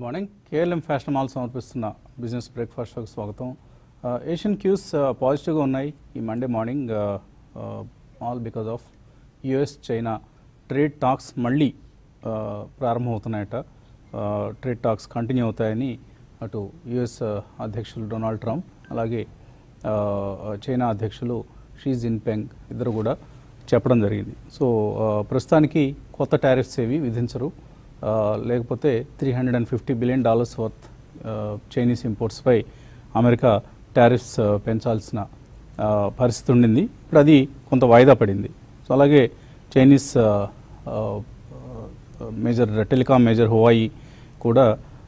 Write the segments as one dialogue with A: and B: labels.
A: Morning KLM fashion mall సమర్పిస్తున్న business breakfast షోకి స్వాగతం ఏషియన్ క్యూస్ పాజిటివ్గా ఉన్నాయి ఈ Monday morning all because of US China trade talks మళ్ళీ uh, ప్రారంభమవుతున్నాయట ట్రేడ్ టాక్స్ కంటిన్యూ అవుతాయని అటు యుఎస్ అధ్యక్షులు డొనాల్డ్ ట్రంప్ అలాగే uh, చైనా అధ్యక్షులు షీ జిన్పెంగ్ ఇద్దరు కూడా చెప్పడం జరిగింది సో ప్రస్తుతానికి కొత్త టారిఫ్స్ ఏవి విధించరు ఆ, లేకపోతే three hundred and fifty billion dollars worth Chinese ఇంపోర్ట్స్పై అమెరికా టారిఫ్స్ ఆ, పెంచాల్సిన ఆ, పరిస్థితి ఉండింది ఇప్పుడు అది కొంత వాయిదా పడింది సో అలాగే చైనీస్ ఆ, ఆ, మేజర్ టెలికాం మేజర్ హువాయి కూడా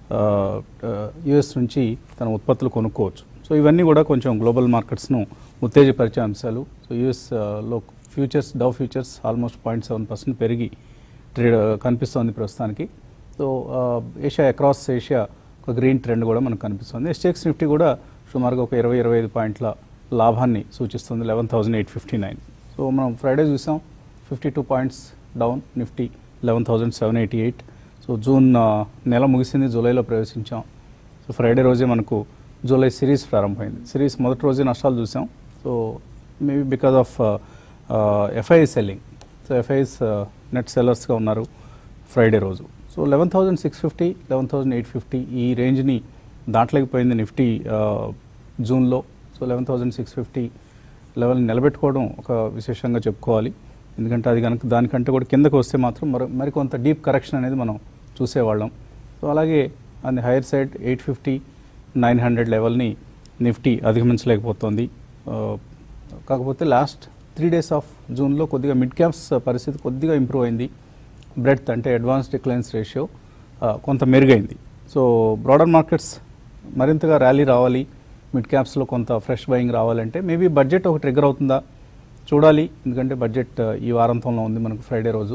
A: యుఎస్ నుంచి తన ఉత్పత్తులు కొనుక్కోవచ్చు సో ఇవన్నీ కూడా కొంచెం గ్లోబల్ మార్కెట్స్ను ఉత్తేజపరిచే అంశాలు సో యుఎస్ లో futures Dow futures almost point seven percent పెరిగి ట్రేడ్ కనిపిస్తోంది ప్రస్తుతానికి సో ఏషియా అక్రాస్ ఏషియా ఒక గ్రీన్ ట్రెండ్ కూడా మనకు కనిపిస్తుంది ఎస్టెక్స్ నిఫ్టీ కూడా సుమారుగా ఒక ఇరవై ఇరవై ఐదు పాయింట్ల లాభాన్ని సూచిస్తుంది eleven thousand eight fifty nine so మనం ఫ్రైడే చూసాం fifty two points down Nifty eleven thousand seven eighty eight so June ఆ, నెల ముగిసింది జూలైలో ప్రవేశించాం సో ఫ్రైడే రోజే మనకు జూలై సిరీస్ ప్రారంభమైంది సిరీస్ మొదటి రోజే నష్టాలు చూసాం so maybe because of FI selling so FIs net సెల్లర్స్గా ఉన్నారు ఫ్రైడే రోజు so eleven thousand six fifty eleven thousand eight fifty ఈ రేంజ్ని దాంట్లోకి నిఫ్టీ ఆ, జూన్లో so eleven thousand six fifty level నిలబెట్టుకోవడం ఒక విశేషంగా చెప్పుకోవాలి ఎందుకంటే అది కనుక దానికంటే కూడా కిందకు వస్తే మాత్రం మరి మరికొంత డీప్ కరెక్షన్ అనేది మనం చూసేవాళ్ళం సో అలాగే అది higher side eight fifty nine hundred లెవెల్ని నిఫ్టీ అధిగమించలేకపోతుంది ఆ, కాకపోతే లాస్ట్ త్రీ డేస్ ఆఫ్ జూన్లో కొద్దిగా మిడ్ క్యాప్స్ పరిస్థితి కొద్దిగా ఇంప్రూవ్ అయింది బ్రెడ్త్ అంటే అడ్వాన్స్ డిక్లైన్స్ రేషియో కొంత మెరుగైంది సో బ్రాడర్ మార్కెట్స్ మరింతగా ర్యాలీ రావాలి మిడ్ క్యాప్స్లో కొంత ఫ్రెష్ బయింగ్ రావాలంటే మేబీ బడ్జెట్ ఒక ట్రిగ్గర్ అవుతుందా చూడాలి ఎందుకంటే బడ్జెట్ ఆ, ఈ వారాంతంలో ఉంది మనకు ఫ్రైడే రోజు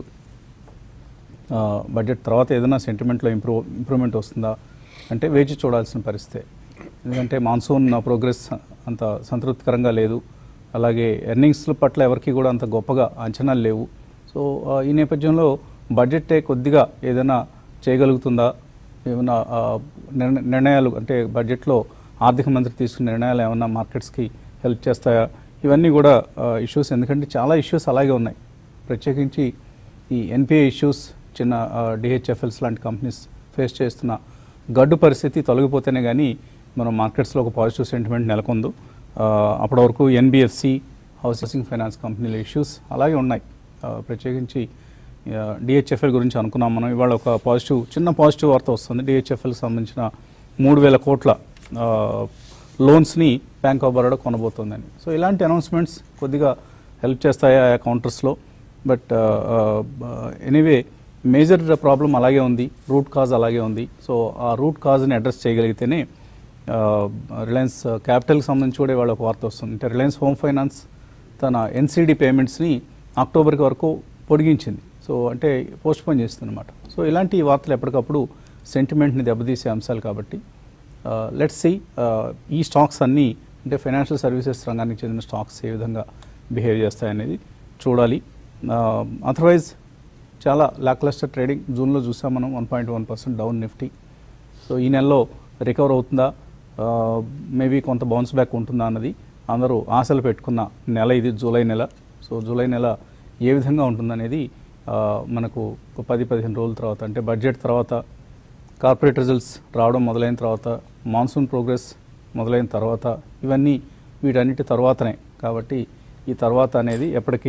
A: ఆ, బడ్జెట్ తర్వాత ఏదైనా సెంటిమెంట్లో ఇంప్రూవ్ ఇంప్రూవ్మెంట్ వస్తుందా అంటే వేచి చూడాల్సిన పరిస్థితే ఎందుకంటే మాన్సూన్ ప్రోగ్రెస్ అంత సంతృప్తికరంగా లేదు అలాగే ఎర్నింగ్స్ పట్ల ఎవరికి కూడా అంత గొప్పగా అంచనాలు లేవు సో ఆ, ఈ నేపథ్యంలో బడ్జెటే కొద్దిగా ఏదైనా చేయగలుగుతుందా ఏమైనా ఆ, నిర్ణ- నిర్ణయాలు అంటే బడ్జెట్లో ఆర్థిక మంత్రి తీసుకున్న నిర్ణయాలు ఏమైనా మార్కెట్స్కి హెల్ప్ చేస్తాయా ఇవన్నీ కూడా ఇష్యూస్ ఎందుకంటే చాలా ఇష్యూస్ అలాగే ఉన్నాయి ప్రత్యేకించి ఈ ఎన్పిఏ ఇష్యూస్ చిన్న డిహెచ్ఎఫ్ఎల్స్ లాంటి కంపెనీస్ ఫేస్ చేస్తున్న గడ్డు పరిస్థితి తొలగిపోతేనే కానీ మనం మార్కెట్స్లో ఒక పాజిటివ్ సెంటిమెంట్ నెలకొందు ఆ, అప్పటి వరకు ఎన్బిఎఫ్సి హౌసింగ్ ఫైనాన్స్ కంపెనీల ఇష్యూస్ అలాగే ఉన్నాయి ఆ, ప్రత్యేకించి డిహెచ్ఎఫ్ఎల్ గురించి అనుకున్నాం మనం ఇవాళ ఒక పాజిటివ్ చిన్న పాజిటివ్ వార్త వస్తుంది డిహెచ్ఎఫ్ఎల్కి సంబంధించిన మూడు వేల కోట్ల ఆ, లోన్స్ని బ్యాంక్ ఆఫ్ బరోడా కొనబోతోందని సో ఇలాంటి అనౌన్స్మెంట్స్ కొద్దిగా హెల్ప్ చేస్తాయి ఆ కౌంటర్స్లో బట్ ఎనీవే మేజర్ ప్రాబ్లం అలాగే ఉంది రూట్ కాజ్ అలాగే ఉంది సో ఆ రూట్ కాజ్ని అడ్రస్ చేయగలిగితేనే రిలయన్స్ క్యాపిటల్కి సంబంధించి కూడా ఇవాళ ఒక వార్త వస్తుంది అంటే రిలయన్స్ హోమ్ ఫైనాన్స్ తన ఎన్సీడీ పేమెంట్స్ని అక్టోబర్కి వరకు పొడిగించింది సో అంటే పోస్ట్పోన్ చేస్తుంది అనమాట సో ఇలాంటి వార్తలు ఎప్పటికప్పుడు సెంటిమెంట్ని దెబ్బతీసే అంశాలు కాబట్టి లెట్స్ సి ఈ స్టాక్స్ అన్నీ అంటే ఫైనాన్షియల్ సర్వీసెస్ రంగానికి చెందిన స్టాక్స్ ఏ విధంగా బిహేవ్ చేస్తాయనేది చూడాలి అదర్వైజ్ చాలా లాక్లస్టర్ ట్రేడింగ్ జూన్లో చూసాం మనం one point one percent down Nifty so ఈ నెలలో రికవర్ అవుతుందా మేబీ కొంత బౌన్స్ బ్యాక్ ఉంటుందా అన్నది అందరూ ఆశలు పెట్టుకున్న నెల ఇది జూలై నెల సో జూలై నెల ఏ విధంగా ఉంటుందనేది ఆ, మనకు ఒక పది పదిహేను రోజుల తర్వాత అంటే బడ్జెట్ తర్వాత కార్పొరేట్ రిజల్ట్స్ రావడం మొదలైన తర్వాత మాన్సూన్ ప్రోగ్రెస్ మొదలైన తర్వాత ఇవన్నీ వీటన్నిటి తర్వాతనే కాబట్టి ఈ తర్వాత అనేది ఎప్పటికీ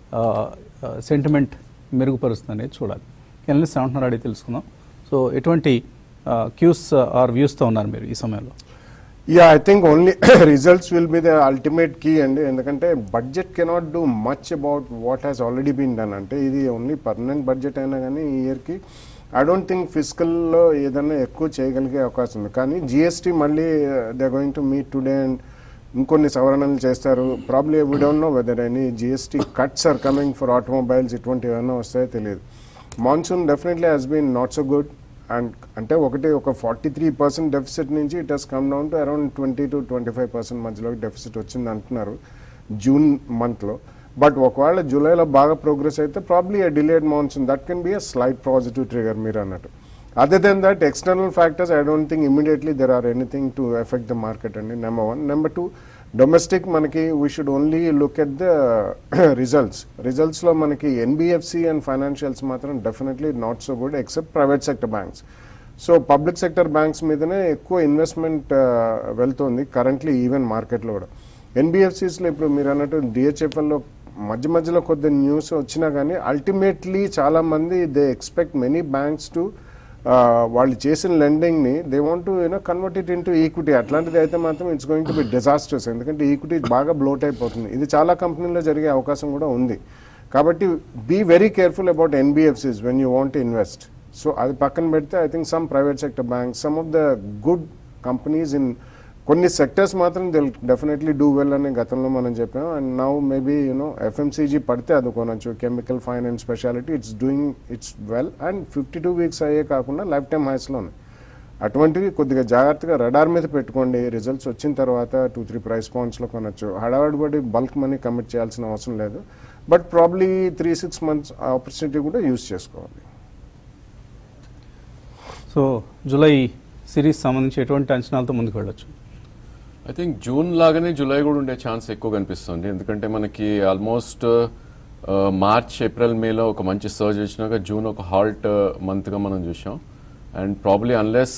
A: సెంటిమెంట్ మెరుగుపరుస్తుంది అనేది చూడాలి ఎనలిస్ట్ ఏమంటున్నారు అడిగి తెలుసుకుందాం సో ఎటువంటి క్యూస్ ఆర్ వ్యూస్తో ఉన్నారు మీరు ఈ సమయంలో
B: yeah I think only results will be the ultimate key అండి ఎందుకంటే budget cannot do much about what has already been done అంటే ఇది ఓన్లీ పర్మనెంట్ బడ్జెట్ అయినా కానీ ఈ ఇయర్కి ఐ డోంట్ థింక్ ఫిజికల్లో ఏదైనా ఎక్కువ చేయగలిగే అవకాశం ఉంది కానీ జిఎస్టీ మళ్ళీ they going to meet today and ఇంకొన్ని సవరణలు చేస్తారు probably we don't know whether any GST cuts are coming for automobiles ఇటువంటివి ఏమైనా వస్తాయో తెలియదు monsoon definitely has been not so good and అంటే ఒకటి ఒక ఫార్టీ త్రీ పర్సెంట్ డెఫిసిట్ నుంచి it has come down to around twenty to twenty five percent మధ్యలో deficit వచ్చింది అంటున్నారు జూన్ మంత్లో బట్ ఒకవేళ జూలైలో బాగా ప్రోగ్రెస్ అయితే probably delayed monsoon that can be a slight positive trigger మీరు అన్నట్టు Other than that, external factors, I don't think immediately there are anything to affect the market. And number one, number two, domestic మనకి we should only look at the results రిజల్ట్స్లో మనకి NBFC and financials మాత్రం definitely not so good except private sector banks so public sector banks మీదనే ఎక్కువ investment వెళ్తుంది currently even మార్కెట్లో కూడా ఎన్బిఎఫ్సిస్లో ఇప్పుడు మీరు అన్నట్టు డిహెచ్ఎఫ్ఎల్లో మధ్య మధ్యలో కొద్ది న్యూస్ వచ్చినా కానీ అల్టిమేట్లీ చాలామంది they expect many banks to వాళ్ళు చేసిన లెండింగ్ని they want to you know convert it into equity అట్లాంటిది అయితే మాత్రం it's going to be disasters ఎందుకంటే ఈక్విటీ బాగా బ్లోట్ అయిపోతుంది ఇది చాలా కంపెనీల్లో జరిగే అవకాశం కూడా ఉంది కాబట్టి be very careful about NBFCs when you want invest so అది పక్కన పెడితే I think some private sector bank some of the good companies in కొన్ని సెక్టర్స్ మాత్రం దిల్ డెఫినెట్లీ డూ వెల్ అని గతంలో మనం చెప్పాం and now maybe you know FMCG పడితే అది కొనొచ్చు chemical fine and speciality it's doing it's well and fifty two weeks అయ్యే కాకుండా లైఫ్ టైమ్ హైస్లో ఉన్నాయి అటువంటివి కొద్దిగా జాగ్రత్తగా రడార్ మీద పెట్టుకోండి రిజల్ట్స్ వచ్చిన తర్వాత టూ త్రీ ప్రైస్ పాయింట్స్లో కొనొచ్చు హడావడిపడి బల్క్ మనీ కమిట్ చేయాల్సిన అవసరం లేదు but probably three six months opportunity కూడా యూస్ చేసుకోవాలి
A: సో జూలై సిరీస్ సంబంధించి ఎటువంటి అంచనాలతో ముందుకు వెళ్ళొచ్చు
C: ఐ థింక్ జూన్ లాగానే జూలై కూడా ఉండే ఛాన్స్ ఎక్కువ కనిపిస్తుంది ఎందుకంటే మనకి ఆల్మోస్ట్ మార్చ్ ఏప్రిల్ మేలో ఒక మంచి సర్జ్ వచ్చినాక జూన్ ఒక హాల్ట్ మంత్గా మనం చూసాం and probably unless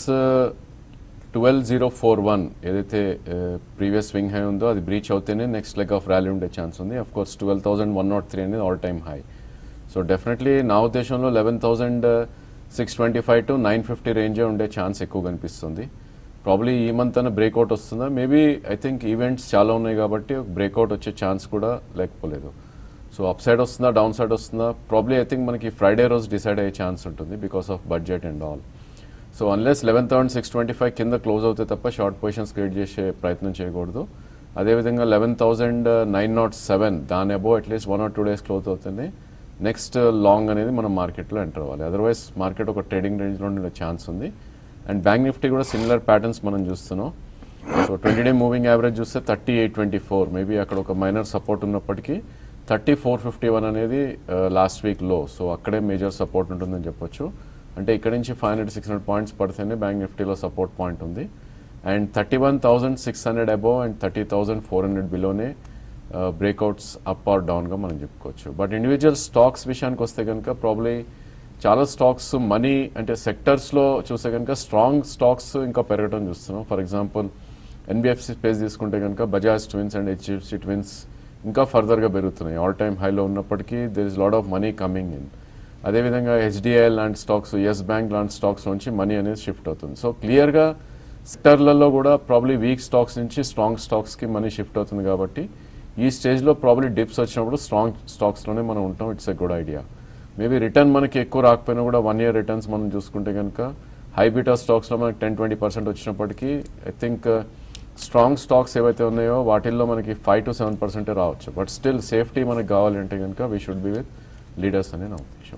C: twelve zero four one ఏదైతే ప్రీవియస్ స్వింగ్ హై ఉందో అది బ్రీచ్ అవుతేనే నెక్స్ట్ లెగ్ ఆఫ్ ర్యాలీ ఉండే ఛాన్స్ ఉంది of course twelve thousand one not three అనేది all time high so definitely నా ఉద్దేశంలో eleven thousand six twenty five to nine fifty రేంజే ఉండే ఛాన్స్ ఎక్కువ కనిపిస్తుంది ప్రాబ్లీ ఈ మంత్ అన్న బ్రేక్అవుట్ వస్తుందా మేబీ ఐ థింక్ ఈవెంట్స్ చాలా ఉన్నాయి కాబట్టి బ్రేక్అవుట్ వచ్చే ఛాన్స్ కూడా లేకపోలేదు సో అప్ సైడ్ వస్తుందా డౌన్ సైడ్ వస్తుందా ప్రాబ్లీ ఐ థింక్ మనకి ఫ్రైడే రోజు డిసైడ్ అయ్యే ఛాన్స్ ఉంటుంది because of budget and all so unless eleven thousand six twenty five కింద క్లోజ్ అవుతే తప్ప షార్ట్ పొజిషన్స్ క్రియేట్ చేసే ప్రయత్నం చేయకూడదు అదేవిధంగా eleven thousand nine not seven దాని above at least one or two days close అవుతుంది నెక్స్ట్ లాంగ్ అనేది మనం మార్కెట్లో ఎంటర్ అవ్వాలి అదర్వైజ్ మార్కెట్ ఒక ట్రేడింగ్ రేంజ్లో ఉండే ఛాన్స్ ఉంది అండ్ బ్యాంక్ నిఫ్టీ కూడా సిమిలర్ ప్యాటర్న్స్ మనం చూస్తున్నాం so twenty day moving average చూస్తే thirty eight twenty four maybe అక్కడ ఒక మైనర్ సపోర్ట్ ఉన్నప్పటికీ థర్టీ ఫోర్ ఫిఫ్టీ వన్ అనేది లాస్ట్ వీక్ లో సో అక్కడే మేజర్ సపోర్ట్ ఉంటుందని చెప్పొచ్చు అంటే ఇక్కడ నుంచి five hundred six hundred points పడితేనే బ్యాంక్ నిఫ్టీలో సపోర్ట్ పాయింట్ ఉంది and thirty one thousand six hundred above and thirty thousand four hundred బిలోనే బ్రేక్అవుట్స్ అప్ ఆర్ డౌన్గా మనం చెప్పుకోవచ్చు బట్ ఇండివిజువల్ స్టాక్స్ విషయానికి వస్తే కనుక ప్రాబ్లీ చాలా స్టాక్స్ మనీ అంటే సెక్టర్స్లో చూస్తే కనుక స్ట్రాంగ్ స్టాక్స్ ఇంకా పెరగడం చూస్తున్నాం ఫర్ ఎగ్జాంపుల్ ఎన్బిఎఫ్సి స్పేస్ తీసుకుంటే కనుక Bajaj twins and HDFC twins ఇంకా ఫర్దర్గా పెరుగుతున్నాయి ఆల్ టైమ్ హైలో ఉన్నప్పటికీ there is lot of money coming in అదేవిధంగా హెచ్డిఐ లాంటి స్టాక్స్ ఎస్ బ్యాంక్ లాంటి స్టాక్స్ నుంచి మనీ అనేది షిఫ్ట్ అవుతుంది సో క్లియర్గా సెక్టర్లలో కూడా ప్రాబ్లీ వీక్ స్టాక్స్ నుంచి స్ట్రాంగ్ స్టాక్స్కి మనీ షిఫ్ట్ అవుతుంది కాబట్టి ఈ స్టేజ్లో ప్రాబ్లీ డిప్స్ వచ్చినప్పుడు స్ట్రాంగ్ స్టాక్స్లోనే మనం ఉంటాం it's a good idea maybe return మనకి ఎక్కువ రాకపోయినా కూడా వన్ ఇయర్ రిటర్న్స్ మనం చూసుకుంటే కనుక హైబీటా స్టాక్స్లో మనకి టెన్ ట్వంటీ పర్సెంట్ వచ్చినప్పటికీ ఐ థింక్ స్ట్రాంగ్ స్టాక్స్ ఏవైతే ఉన్నాయో వాటిల్లో మనకి ఫైవ్ టు సెవెన్ పర్సెంటే రావచ్చు బట్ స్టిల్ సేఫ్టీ మనకి కావాలంటే కనుక we should be with leaders అనే నా ఉద్దేశం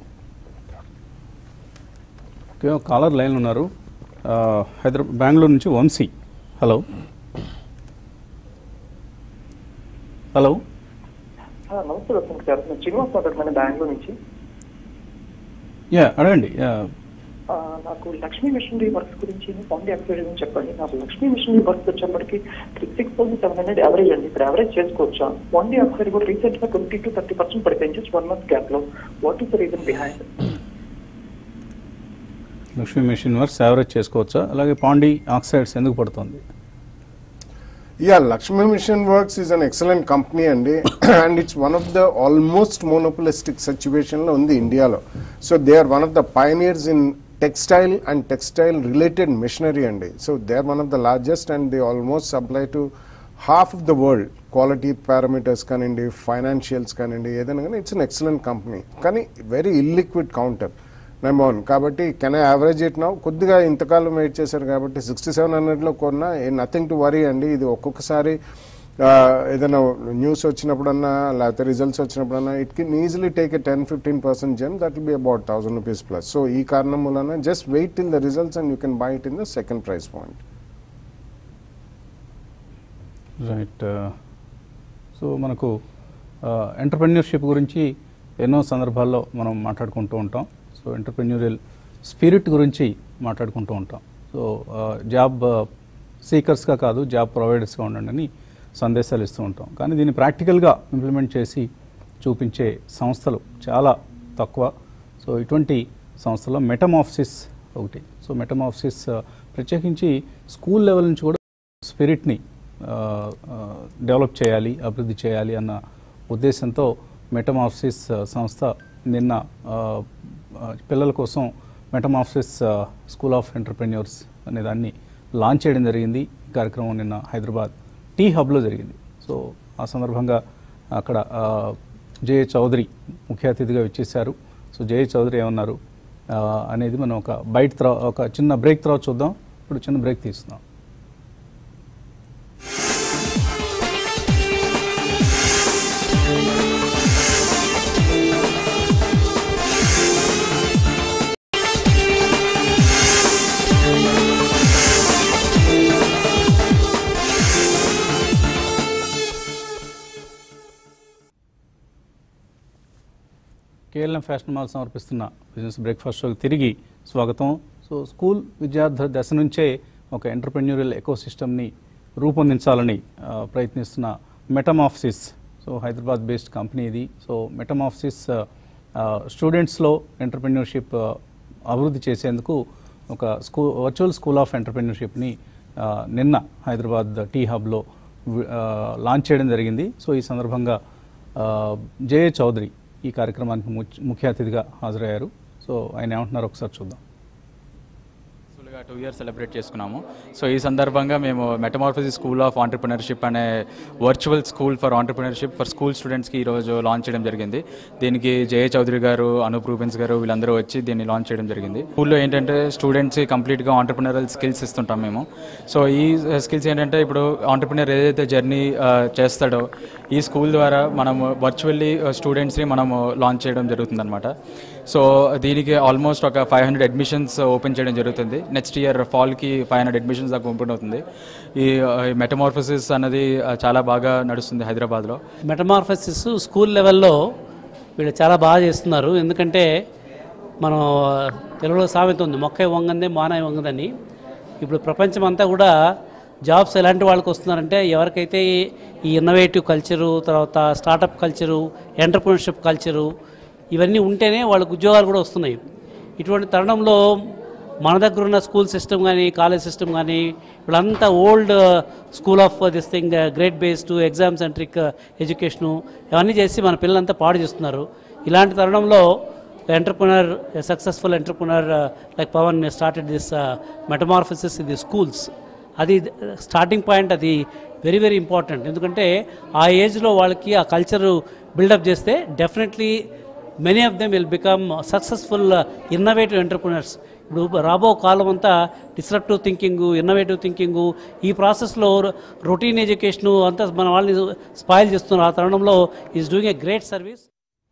A: ఓకే కాలర్ లైన్ ఉన్నారు హైదరాబాద్ బెంగళూరు నుంచి వంశీ హలో హలో
D: ఆ, నమస్తే వసంత్ గారు నేను శ్రీనివాస్ మాట్లాడుతున్నాను బెంగళూరు నుంచి
A: యా అడగండి యా,
D: ఆ, నాకు లక్ష్మీ మిషనరీ వర్క్స్ గురించి ఫౌండ్ యాక్టివిటీ గురించి చెప్పండి నాకు లక్ష్మీ మిషనరీ వర్క్స్ వచ్చేప్పటికి six thousand seven hundred average అండి ఇప్పుడు యావరేజ్ చేసుకోవచ్చా వన్ డే ఒకసారి కూడా రీసెంట్ గా ట్వంటీ టు థర్టీ పర్సెంట్ పడిపోయింది జస్ట్ వన్ మంత్ గ్యాప్ లో what is the reason behind
A: Lakshmi machine works average చేసుకోవచ్చా అలాగే పాండి ఆక్సైడ్స్ ఎందుకు పడుతుంది
B: Yeah, Lakshmi Mission Works is an excellent company అండి and it's one of the almost monopolistic situation లో ఉంది ఇండియాలో so they are one of the pioneers in textile and textile related machinery అండి so they are one of the largest and they almost supply to half of the world quality parameters కానివ్వండి financials కానివ్వండి ఏదైనా కానీ it's an excellent company కానీ very illiquid counter number one కాబట్టి can average it now కొద్దిగా ఇంతకాలం wait చేశారు కాబట్టి సిక్స్టీ సెవెన్ హండ్రెడ్లో కొన్నా నథింగ్ టు వరీ అండి ఇది ఒక్కొక్కసారి ఆ, ఏదైనా న్యూస్ వచ్చినప్పుడన్నా లేకపోతే రిజల్ట్స్ వచ్చినప్పుడన్నా it can easily take a ten fifteen percent jump that will be about thousand rupees plus so ఈ కారణం వలన just wait in the results and you can buy it in the second price point
A: right so మనకు entrepreneurship గురించి ఎన్నో సందర్భాల్లో మనం మాట్లాడుకుంటూ ఉంటాం సో ఎంటర్ప్రెన్యూరియల్ స్పిరిట్ గురించి మాట్లాడుకుంటూ ఉంటాం సో జాబ్ సీకర్స్గా కాదు జాబ్ ప్రొవైడర్స్గా ఉండండి అని సందేశాలు ఇస్తూ ఉంటాం కానీ దీన్ని ప్రాక్టికల్గా ఇంప్లిమెంట్ చేసి చూపించే సంస్థలు చాలా తక్కువ సో ఇటువంటి సంస్థలో మెటమాఫ్సిస్ ఒకటి సో మెటమాఫ్సిస్ ఆ, ప్రత్యేకించి స్కూల్ లెవెల్ నుంచి కూడా స్పిరిట్ని డెవలప్ చేయాలి అభివృద్ధి చేయాలి అన్న ఉద్దేశంతో మెటమాఫ్సిస్ ఆ, సంస్థ నిన్న ఆ, ఆ, పిల్లల కోసం మెటమాఫ్సిస్ ఆ, స్కూల్ ఆఫ్ ఎంటర్ప్రెన్యూర్స్ అనే దాన్ని లాంచ్ చేయడం జరిగింది ఈ కార్యక్రమం నిన్న హైదరాబాద్ టీ హబ్లో జరిగింది సో ఆ సందర్భంగా అక్కడ ఆ, జయ చౌదరి ముఖ్య అతిథిగా ఇచ్చేశారు సో జయ చౌదరి ఏమన్నారు ఆ, అనేది మనం ఒక బయట తర్వాత ఒక చిన్న బ్రేక్ తర్వాత చూద్దాం ఇప్పుడు చిన్న బ్రేక్ తీస్తున్నాం కేఎల్ఎం ఫ్యాషన్ మాల్ సమర్పిస్తున్న బిజినెస్ బ్రేక్ఫాస్ట్ షోకి తిరిగి స్వాగతం సో స్కూల్ విద్యార్థి దశ నుంచే ఒక ఎంటర్ప్రెన్యూరియల్ ఎకో సిస్టమ్ని రూపొందించాలని ఆ, ప్రయత్నిస్తున్న Metamorphosis so Hyderabad based company ఇది సో మెటమాఫ్సిస్ స్టూడెంట్స్లో ఎంటర్ప్రెన్యూర్షిప్ అభివృద్ధి చేసేందుకు ఒక స్కూ వర్చువల్ స్కూల్ ఆఫ్ ఎంటర్ప్రెన్యూర్షిప్ని ఆ, నిన్న హైదరాబాద్ టీ హబ్లో వి- ఆ, లాంచ్ చేయడం జరిగింది సో ఈ సందర్భంగా ఆ, జయ చౌదరి ఈ కార్యక్రమానికి ముచ్- ముఖ్య అతిథిగా హాజరయ్యారు సో ఆయన ఏమంటున్నారు ఒకసారి చూద్దాం
E: సక్సెస్ఫుల్గా టూ ఇయర్స్ సెలబ్రేట్ చేసుకున్నాము సో ఈ సందర్భంగా మేము మెటమార్ఫసిస్ స్కూల్ ఆఫ్ ఆంటర్ప్రినర్షిప్ అనే virtual school for entrepreneurship for school స్టూడెంట్స్కి ఈరోజు లాంచ్ చేయడం జరిగింది దీనికి జయ చౌదరి గారు అనూప్ రూబెన్స్ గారు వీళ్ళందరూ వచ్చి దీన్ని లాంచ్ చేయడం జరిగింది స్కూల్లో ఏంటంటే స్టూడెంట్స్కి కంప్లీట్గా ఆంటర్ప్రినరల్ స్కిల్స్ ఇస్తుంటాం మేము సో ఈ స్కిల్స్ ఏంటంటే ఇప్పుడు ఆంటర్ప్రినర్ ఏదైతే జర్నీ చేస్తాడో ఈ స్కూల్ ద్వారా మనము వర్చువల్లీ స్టూడెంట్స్ని మనము లాంచ్ చేయడం జరుగుతుందన్నమాట సో దీనికి ఆల్మోస్ట్ ఒక ఫైవ్ హండ్రెడ్ అడ్మిషన్స్ ఓపెన్ చేయడం జరుగుతుంది నెక్స్ట్ ఇయర్ ఫాల్కి ఫైవ్ హండ్రెడ్ అడ్మిషన్స్ దాకా ఓపెన్ అవుతుంది ఈ మెటమార్ఫసిస్ అన్నది ఆ, చాలా బాగా నడుస్తుంది హైదరాబాద్లో
F: మెటమార్ఫసిస్ స్కూల్ లెవెల్లో వీళ్ళు చాలా బాగా చేస్తున్నారు ఎందుకంటే మనం తెలుగులో సామెత ఉంది మొక్క వంగందే మానవ వంగదని ఇప్పుడు ప్రపంచం అంతా కూడా జాబ్స్ ఎలాంటి వాళ్ళకి వస్తున్నారంటే ఎవరికైతే ఈ ఇన్నోవేటివ్ కల్చరు తర్వాత స్టార్టప్ కల్చరు ఎంటర్ప్రినర్షిప్ కల్చరు ఇవన్నీ ఉంటేనే వాళ్ళకి ఉద్యోగాలు కూడా వస్తున్నాయి ఇటువంటి తరుణంలో మన దగ్గర ఉన్న స్కూల్ సిస్టమ్ కానీ కాలేజ్ సిస్టమ్ కానీ వీళ్ళంతా old school of this thing great based exam centric education ఇవన్నీ చేసి మన పిల్లలంతా పాడు చేస్తున్నారు ఇలాంటి తరుణంలో entrepreneur successful entrepreneur like Pavan started this Metamorphosis in the schools అది స్టార్టింగ్ పాయింట్ అది వెరీ వెరీ ఇంపార్టెంట్ ఎందుకంటే ఆ ఏజ్లో వాళ్ళకి ఆ కల్చర్ బిల్డప్ చేస్తే definitely many of them will become successful innovative entrepreneurs ఇప్పుడు రాబో కాలం అంతా డిస్రప్టివ్ థింకింగ్ ఇన్నోవేటివ్ థింకింగ్ ఈ ప్రాసెస్లో రొటీన్ ఎడ్యుకేషను అంతా మన వాళ్ళని స్పాయిల్ చేస్తున్నారు ఆ తరుణంలో is doing a great service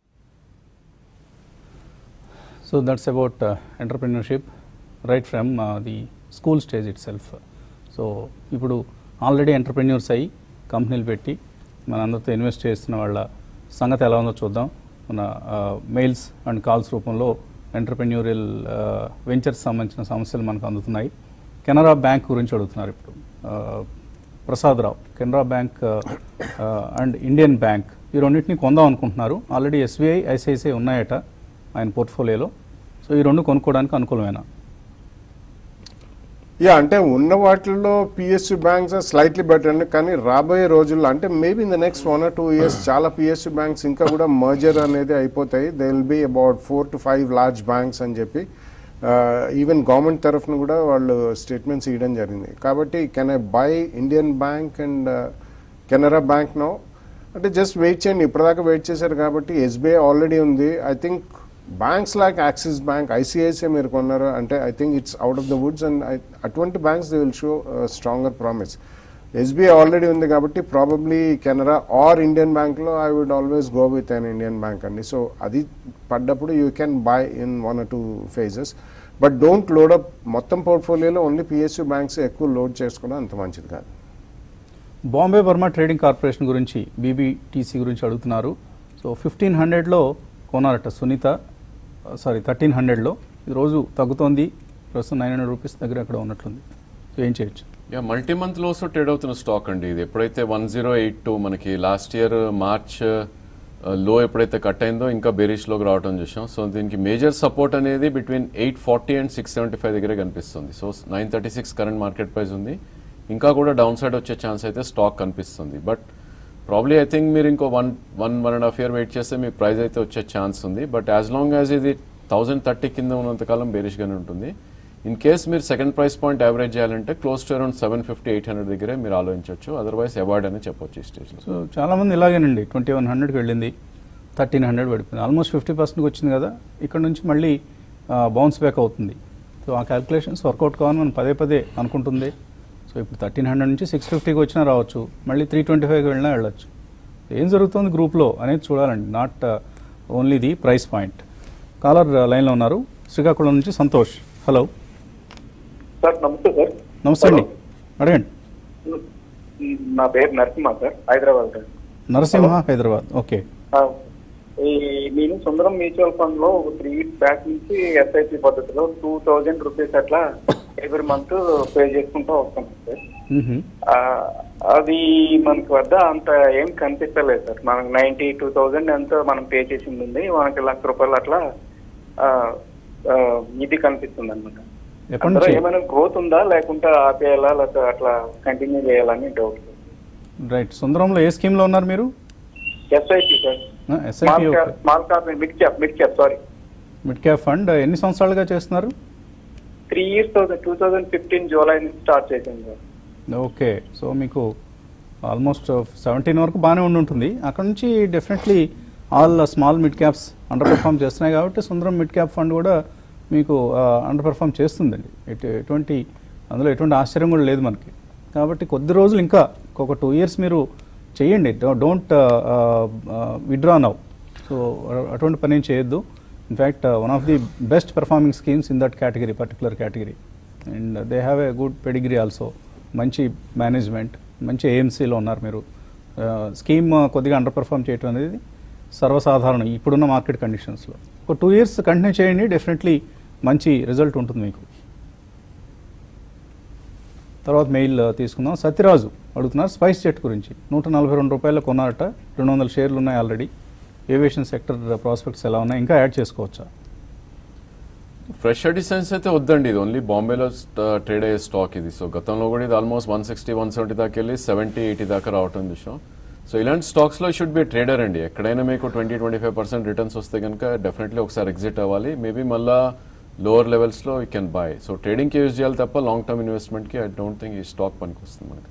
A: so that's about entrepreneurship right from the school stage itself so ఇప్పుడు ఆల్రెడీ ఎంటర్ప్రెన్యూర్స్ అయ్యి కంపెనీలు పెట్టి మనందరితో ఇన్వెస్ట్ చేస్తున్న వాళ్ళ సంగతి ఎలా ఉందో చూద్దాం మన మెయిల్స్ అండ్ కాల్స్ రూపంలో ఎంటర్ప్రెన్యూరియల్ వెంచర్స్ సంబంధించిన సమస్యలు మనకు అందుతున్నాయి కెనరా బ్యాంక్ గురించి అడుగుతున్నారు ఇప్పుడు ఆ, Prasad Rao Canara Bank and Indian Bank ఈ రెండింటిని కొందాం అనుకుంటున్నారు ఆల్రెడీ ఎస్బీఐ ఐసిఐసిఐ ఉన్నాయట ఆయన పోర్ట్ఫోలియోలో సో ఈ రెండు కొనుక్కోవడానికి అనుకూలమేనా
B: యా అంటే ఉన్న వాటిల్లో పిఎస్యు బ్యాంక్స్ స్లైట్లీ బెటర్ అండి కానీ రాబోయే రోజుల్లో అంటే maybe in the next one or two years చాలా పిఎస్యు బ్యాంక్స్ ఇంకా కూడా మర్జర్ అనేది అయిపోతాయి they will be about four to five large banks అని చెప్పి ఈవెన్ గవర్నమెంట్ తరఫున కూడా వాళ్ళు స్టేట్మెంట్స్ ఇవ్వడం జరిగింది కాబట్టి can I buy Indian bank and Canara bank no అంటే జస్ట్ వెయిట్ చేయండి ఇప్పటిదాకా వెయిట్ చేశారు కాబట్టి ఎస్బీఐ ఆల్రెడీ ఉంది I think banks like Axis bank ICICI మీరు కొన్నారు అంటే I think it's out of the woods and అటువంటి banks they will show stronger promise SBI already ఉంది కాబట్టి ప్రాబబ్లీ కెనరా ఆర్ ఇండియన్ బ్యాంక్లో I would always go with an Indian bank అండి so అది పడ్డప్పుడు you can buy in one or two phases but don't load up మొత్తం పోర్ట్ఫోలియోలో only PSU banks ఎక్కువ load చేసుకోవడం అంత మంచిది కాదు
A: బాంబే బర్మా ట్రేడింగ్ కార్పొరేషన్ గురించి బీబీటీసీ గురించి అడుగుతున్నారు సో ఫిఫ్టీన్ హండ్రెడ్లో కొన్నారట సునీత సారీ థర్టీన్ హండ్రెడ్లో ఇది రోజు తగ్గుతోంది ప్రస్తుతం నైన్ హండ్రెడ్ రూపీస్ దగ్గర అక్కడ ఉన్నట్లుంది సో ఏం చేయొచ్చు
C: yeah multi month lows trade అవుతున్న స్టాక్ అండి ఇది ఎప్పుడైతే వన్ జీరో ఎయిట్ టూ మనకి లాస్ట్ ఇయర్ మార్చ్ లో ఎప్పుడైతే కట్ అయిందో ఇంకా బెరిష్ లోకి రావడం చూసాం సో దీనికి మేజర్ సపోర్ట్ అనేది between eight forty and six seventy five దగ్గర కనిపిస్తుంది so nine thirty six current market price ఉంది ఇంకా కూడా డౌన్ సైడ్ వచ్చే ఛాన్స్ అయితే స్టాక్ కనిపిస్తుంది బట్ ప్రాబ్లీ ఐ థింక్ మీరు ఇంకో one one one and half year wait చేస్తే మీ ప్రైస్ అయితే వచ్చే ఛాన్స్ ఉంది బట్ యాజ్ లాంగ్ యాజ్ ఇది థౌసండ్ థర్టీ కింద ఉన్నంతకాలం బేరిష్గానే ఉంటుంది ఇన్ కేస్ మీరు సెకండ్ ప్రైస్ పాయింట్ యావరేజ్ చేయాలంటే close to around seven fifty eight hundred దగ్గరే మీరు ఆలోచించవచ్చు అదర్వైజ్ అవార్డ్ అని చెప్పొచ్చు ఈ స్టేజ్లో
A: సో చాలామంది ఇలాగేనండి ట్వంటీ వన్ హండ్రెడ్కి వెళ్ళింది థర్టీన్ హండ్రెడ్ పడిపోయింది ఆల్మోస్ట్ ఫిఫ్టీ పర్సెంట్కి వచ్చింది కదా ఇక్కడ నుంచి మళ్ళీ బౌన్స్ బ్యాక్ అవుతుంది సో ఆ క్యాల్కులేషన్స్ వర్కౌట్ కావాలని మనం పదే పదే అనుకుంటుంది సో ఇప్పుడు థర్టీన్ హండ్రెడ్ నుంచి సిక్స్ ఫిఫ్టీకి వచ్చినా రావచ్చు మళ్ళీ త్రీ ట్వంటీ ఫైవ్కి వెళ్ళినా వెళ్ళొచ్చు ఏం జరుగుతుంది గ్రూప్లో అనేది చూడాలండి not only the price point caller లైన్లో ఉన్నారు శ్రీకాకుళం నుంచి Santosh hello
G: sir namaste sir
A: namaste అండి అడగండి
G: నా పేరు Narasimha sir Hyderabad sir
A: Narasimha Hyderabad okay
G: ఆ, ఈ నేను సుందరం మ్యూచువల్ ఫండ్ లో ఒక త్రీ ఇయర్స్ బ్యాక్ నుంచి ఎస్ఐపి పద్ధతిలో టూ థౌజండ్ రూపీస్ అట్లా ఎవ్రీ మంత్ పే చేసుకుంటూ వస్తాం సార్
A: మ్హూ.
G: ఆ, అది మనకి వద్ద అంత ఏం కనిపించలేదు సార్ మనకి నైన్టీ టూ థౌజండ్ ఎంతో మనం పే చేసింది ఉంది మనకి లక్ష రూపాయలు అట్లా ఆ, ఆ, ఇది కనిపిస్తుంది అనమాట
A: ఎప్పటి
G: అందులో
A: నుంచి
G: ఏమైనా గ్రోత్ ఉందా లేకుంటే ఆపేయాలా లేకపోతే అట్లా కంటిన్యూ చేయాలని డౌట్
A: రైట్ సుందరంలో ఏ స్కీమ్లో ఉన్నారు మీరు
G: SIP sir
A: SIP
G: small cap small cap mid cap mid cap sorry
A: mid cap fund ఎన్ని సంవత్సరాలుగా చేస్తున్నారు
G: three years two thousand fifteen July నుంచి స్టార్ట్ చేసింది సార్
A: ఓకే సో మీకు ఆల్మోస్ట్ సెవెంటీన్ వరకు బాగానే ఉండి ఉంటుంది అక్కడ నుంచి definitely all small mid caps underperform చేస్తున్నాయి కాబట్టి సుందరం మిడ్ క్యాప్ ఫండ్ కూడా మీకు అండర్ పెర్ఫామ్ చేస్తుందండి ఎటు ఎటువంటి అందులో ఎటువంటి ఆశ్చర్యం కూడా లేదు మనకి కాబట్టి కొద్ది రోజులు ఇంకా ఒక టూ ఇయర్స్ మీరు చేయండి డోంట్ విడ్రా నౌ సో అటువంటి పని ఏం చేయొద్దు in fact one of the best performing schemes in that category particular category and they have a good pedigree also మంచి మేనేజ్మెంట్ మంచి ఏఎంసీలో ఉన్నారు మీరు స్కీమ్ కొద్దిగా అండర్ పెర్ఫామ్ చేయటం అనేది సర్వసాధారణం ఇప్పుడున్న మార్కెట్ కండిషన్స్లో ఒక టూ ఇయర్స్ కంటిన్యూ చేయండి డెఫినెట్లీ మంచి రిజల్ట్ ఉంటుంది మీకు తర్వాత మెయిల్ తీసుకుందాం సత్యరాజు అడుగుతున్నారు స్పైస్ జెట్ గురించి నూట నలభై రెండు రూపాయలు కొన్నారట రెండు వందల షేర్లు ఉన్నాయి ఆల్రెడీ ఏవియేషన్ సెక్టర్ ప్రాస్పెక్ట్స్ ఎలా ఉన్నాయి ఇంకా యాడ్ చేసుకోవచ్చా
C: ఫ్రెష్ అడిషన్స్ అయితే వద్దండి ఇది ఓన్లీ బాంబేలో ట్రేడ్ అయ్యే స్టాక్ ఇది సో గతంలో కూడా ఇది almost one sixty one seventy దాకా వెళ్ళి సెవెంటీ ఎయిటీ దాకా రావటం చూసాం సో ఇలాంటి స్టాక్స్లో షుడ్ బి ట్రేడర్ అండి ఎక్కడైనా మీకు twenty twenty five percent returns వస్తే కనుక డెఫినెట్లీ ఒకసారి ఎగ్జిట్ అవ్వాలి మేబీ మళ్ళా లోవర్ లెవెల్స్లో యూ కెన్ బై సో ట్రేడింగ్కి యూజ్ చేయాలి తప్ప లాంగ్ టర్మ్ ఇన్వెస్ట్మెంట్కి ఐ డోంట్ థింక్ ఈ స్టాక్ పనికి వస్తుంది మనకి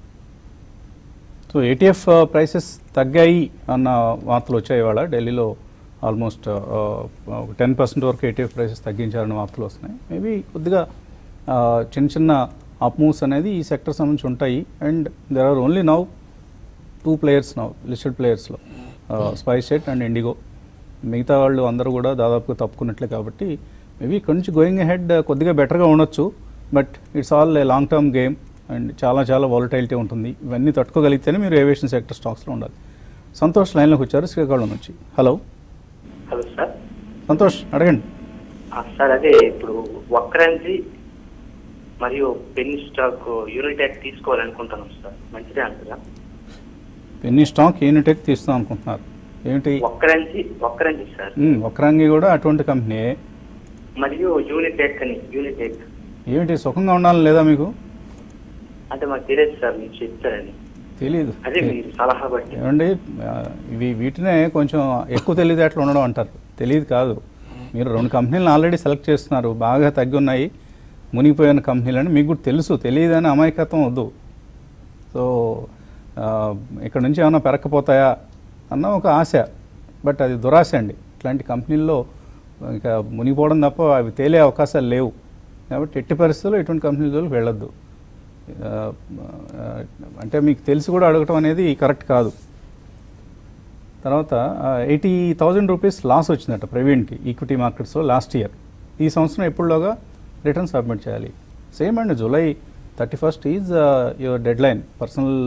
A: సో ఏటీఎఫ్ ప్రైసెస్ తగ్గాయి అన్న వార్తలు వచ్చాయి ఇవాళ ఢిల్లీలో ఆల్మోస్ట్ టెన్ పర్సెంట్ వరకు ఏటీఎఫ్ ప్రైసెస్ తగ్గించారన్న వార్తలు వస్తున్నాయి మేబీ కొద్దిగా ఆ, చిన్న చిన్న అప్ మూవ్స్ అనేది ఈ సెక్టర్ సంబంధించి ఉంటాయి and there are only now two players now listed ప్లేయర్స్లో స్పైస్ జెట్ అండ్ ఇండిగో మిగతా వాళ్ళు అందరూ కూడా దాదాపుగా తప్పుకున్నట్లే కాబట్టి మేబీ ఇక్కడ నుంచి గోయింగ్ హెడ్ కొద్దిగా బెటర్గా ఉండొచ్చు but it's all a long term game and చాలా చాలా వాలటైలిటీ ఉంటుంది ఇవన్నీ తట్టుకోగలిగితేనే మీరు ఏవియేషన్ సెక్టర్ స్టాక్స్లో ఉండాలి సంతోష్ లైన్లోకి వచ్చారు శ్రీకాకుళం నుంచి హలో
H: హలో సార్
A: సంతోష్ అడగండి
H: ఆ, సార్ అదే ఇప్పుడు వక్రంజి మరియు పెన్ స్టాక్ యూనిటెక్ తీసుకోవాలనుకుంటున్నాం సార్ మంచిదే అంటారా
A: ఎన్ని స్టాక్ యూనిటెక్ తీస్తాం అనుకుంటున్నారు ఏమిటి
H: వక్రంజి వక్రంజి సార్
A: మ్, వక్రంగి కూడా అటువంటి కంపెనీ
H: మరియు యూనిటెక్ అని యూనిటెక్
A: ఏమిటి సుఖంగా ఉండాలని లేదా మీకు
H: అంటే మాకు తెలియదు సార్ మీరు చెప్తారని
A: తెలియదు
H: అదే మీరు సలహా బట్టి
A: ఏమండి ఆ, ఇవి వీటినే కొంచెం ఎక్కువ తెలివితేటలు ఉండడం అంటారు తెలియదు కాదు మీరు రెండు కంపెనీలను ఆల్రెడీ సెలెక్ట్ చేస్తున్నారు బాగా తగ్గి ఉన్నాయి మునిగిపోయిన కంపెనీలని మీకు కూడా తెలుసు తెలియదని అమాయకత్వం వద్దు సో ఆ, ఇక్కడ నుంచి ఏమైనా పెరక్కపోతాయా అన్న ఒక ఆశ బట్ అది దురాశ అండి ఇట్లాంటి కంపెనీల్లో ఇంకా మునిగిపోవడం తప్ప అవి తేలే అవకాశాలు లేవు కాబట్టి ఎట్టి పరిస్థితుల్లో ఇటువంటి కంపెనీలకు వెళ్ళొద్దు ఆ, ఆ, అంటే మీకు తెలిసి కూడా అడగటం అనేది కరెక్ట్ కాదు తర్వాత ఎయిటీ థౌజండ్ రూపీస్ లాస్ వచ్చిందట ప్రవీణ్కి ఈక్విటీ మార్కెట్స్లో లాస్ట్ ఇయర్ ఈ సంవత్సరం ఎప్పుడులోగా రిటర్న్ సబ్మిట్ చేయాలి సేమ్ అండి July thirty first is your deadline personal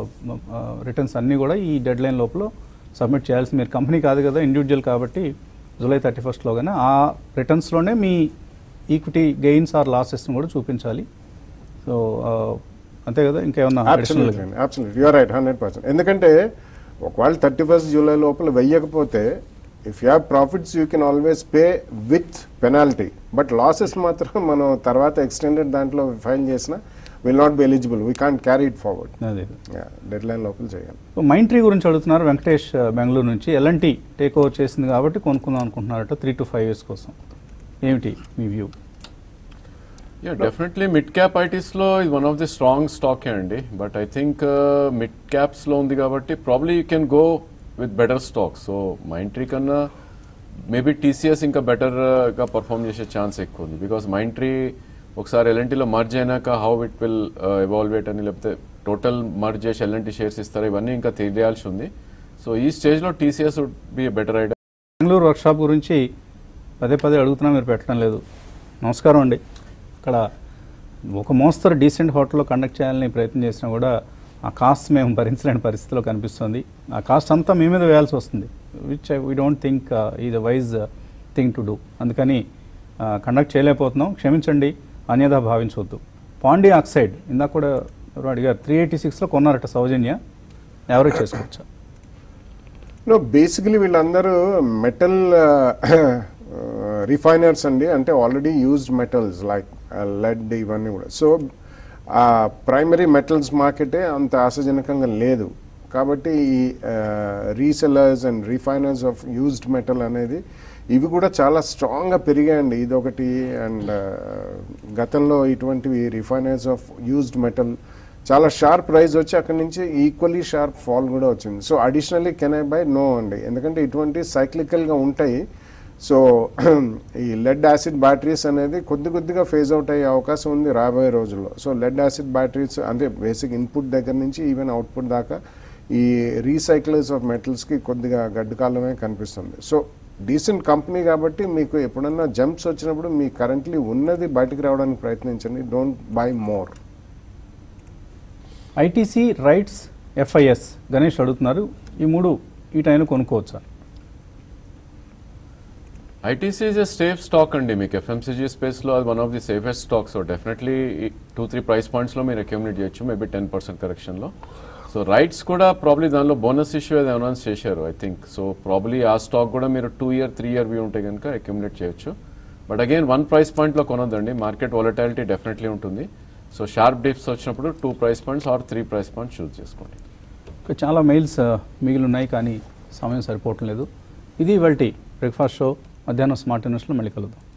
A: returns అన్నీ కూడా ఈ డెడ్ లైన్ లోపల సబ్మిట్ చేయాల్సి మీరు కంపెనీ కాదు కదా ఇండివిజువల్ కాబట్టి జూలై థర్టీ ఫస్ట్లోగానే ఆ రిటర్న్స్లోనే మీ ఈక్విటీ గెయిన్స్ ఆర్ లాసెస్ని కూడా చూపించాలి సో అంతే కదా ఇంకేమన్నా additional గా?
B: Absolutely absolute you're right hundred percent ఎందుకంటే ఒకవేళ థర్టీ ఫస్ట్ జూలై లోపల వెయ్యకపోతే if you have profits you can always pay with penalty but losses మాత్రం మనం తర్వాత ఎక్స్టెండెడ్ దాంట్లో ఫైల్ చేసిన will not be eligible we can't carry it forward
A: అదే
B: డెడ్ లైన్ లోపల చేయాలి
A: సో మైండ్ ట్రీ గురించి అడుగుతున్నారు వెంకటేష్ ఆ, బెంగళూరు నుంచి ఎల్ఎన్టీ టేక్ ఓవర్ చేసింది కాబట్టి కొనుక్కుందాం అనుకుంటున్నారట త్రీ టు ఫైవ్ ఇయర్స్ కోసం ఏమిటి మీ view
C: yeah definitely mid cap ఐటీస్లో ఇది one of the strong stock అండి బట్ ఐ థింక్ మిడ్ క్యాప్స్లో ఉంది కాబట్టి probably you can go with better stock so Mindtree కన్నా మేబీ టీసీఎస్ ఇంకా బెటర్గా పర్ఫామ్ చేసే ఛాన్స్ ఎక్కువ ఉంది బికాస్ మైండ్ ట్రీ ఒకసారి ఎల్ఎన్టీలో మర్జ్ అయినాక హౌ ఇట్ విల్ ఎవాల్వేట్ అని లేకపోతే టోటల్ మర్జ్ చేసి ఎల్ఎన్టీ షేర్స్ ఇస్తారు ఇవన్నీ ఇంకా తెలియాల్సి ఉంది సో ఈ స్టేజ్లో TCS would be better idea
A: Bengaluru workshop గురించి పదే పదే అడుగుతున్నా మీరు పెట్టడం లేదు నమస్కారం అండి ఇక్కడ ఒక మోస్తరు డీసెంట్ హోటల్లో కండక్ట్ చేయాలని ప్రయత్నం చేసినా కూడా ఆ కాస్ట్ మేము భరించలేని పరిస్థితిలో కనిపిస్తుంది ఆ కాస్ట్ అంతా మీ మీద వేయాల్సి వస్తుంది విచ్ వీ డోంట్ థింక్ ఈ the wise thing to do అందుకని కండక్ట్ చేయలేకపోతున్నాం క్షమించండి అన్యథా భావించవద్దు పాండి ఆక్సైడ్ ఇందాక కూడా ఎవరో అడిగారు త్రీ ఎయిటీ సిక్స్లో కొన్నారట సౌజన్య ఎవరేజ్ చేసుకోవచ్చా
B: నో బేసికలీ వీళ్ళందరూ మెటల్ రిఫైనర్స్ అండి అంటే already used metals like lead ఇవన్నీ కూడా సో ఆ ప్రైమరీ మెటల్స్ మార్కెటే అంత ఆశాజనకంగా లేదు కాబట్టి ఈ resellers and refiners of used metal అనేది ఇవి కూడా చాలా స్ట్రాంగ్గా పెరిగాయండి ఇదొకటి అండ్ గతంలో ఇటువంటివి రిఫైనర్స్ ఆఫ్ యూజ్డ్ మెటల్ చాలా షార్ప్ రైజ్ వచ్చి అక్కడి నుంచి ఈక్వల్లీ షార్ప్ ఫాల్ కూడా వచ్చింది so additionally can I buy no అండి ఎందుకంటే ఇటువంటి సైక్లికల్గా ఉంటాయి సో ఈ లెడ్ యాసిడ్ బ్యాటరీస్ అనేది కొద్ది కొద్దిగా ఫేజ్ అవుట్ అయ్యే అవకాశం ఉంది రాబోయే రోజుల్లో సో లెడ్ యాసిడ్ బ్యాటరీస్ అంటే బేసిక్ ఇన్పుట్ దగ్గర నుంచి ఈవెన్ అవుట్పుట్ దాకా ఈ రీసైక్లర్స్ ఆఫ్ మెటల్స్కి కొద్దిగా గడ్డు కాలమే కనిపిస్తుంది సో డీసెంట్ కంపెనీ కాబట్టి మీకు ఎప్పుడన్నా జంప్స్ వచ్చినప్పుడు మీ కరెంట్లీ ఉన్నది బయటకు రావడానికి ప్రయత్నించండి don't buy more
A: ITC rights FIS Ganesh అడుగుతున్నారు ఈ మూడు ఈ టైంలో కొనుక్కోవచ్చా
C: ITC is a safe stock అండి మీకు ఎఫ్ఎంసీజీ స్పేస్లో అది one of the safest stock so definitely two three price పాయింట్స్లో మీరు అక్యూమిలేట్ చేయొచ్చు మేబీ టెన్ పర్సెంట్ కరెక్షన్లో సో రైట్స్ కూడా ప్రాబ్లీ దానిలో బోనస్ ఇష్యూ అది అనౌన్స్ చేశారు ఐ థింక్ సో ప్రాబ్లీ ఆ స్టాక్ కూడా మీరు two year three year view ఉంటే కనుక అక్యూమిలేట్ చేయొచ్చు బట్ అగైన్ వన్ ప్రైస్ పాయింట్లో కొనొద్దండి మార్కెట్ వాలటాలిటీ డెఫినెట్లీ ఉంటుంది సో షార్ప్ డిప్స్ వచ్చినప్పుడు two price points or three price points choose చేసుకోండి
A: ఇంకా చాలా మెయిల్స్ మిగిలి ఉన్నాయి కానీ సమయం సరిపోవటం లేదు ఇది ఇవాళ బ్రేక్ఫాస్ట్ షో మధ్యాహ్నం స్మార్ట్ న్యూస్లో మళ్ళీ కలుద్దాం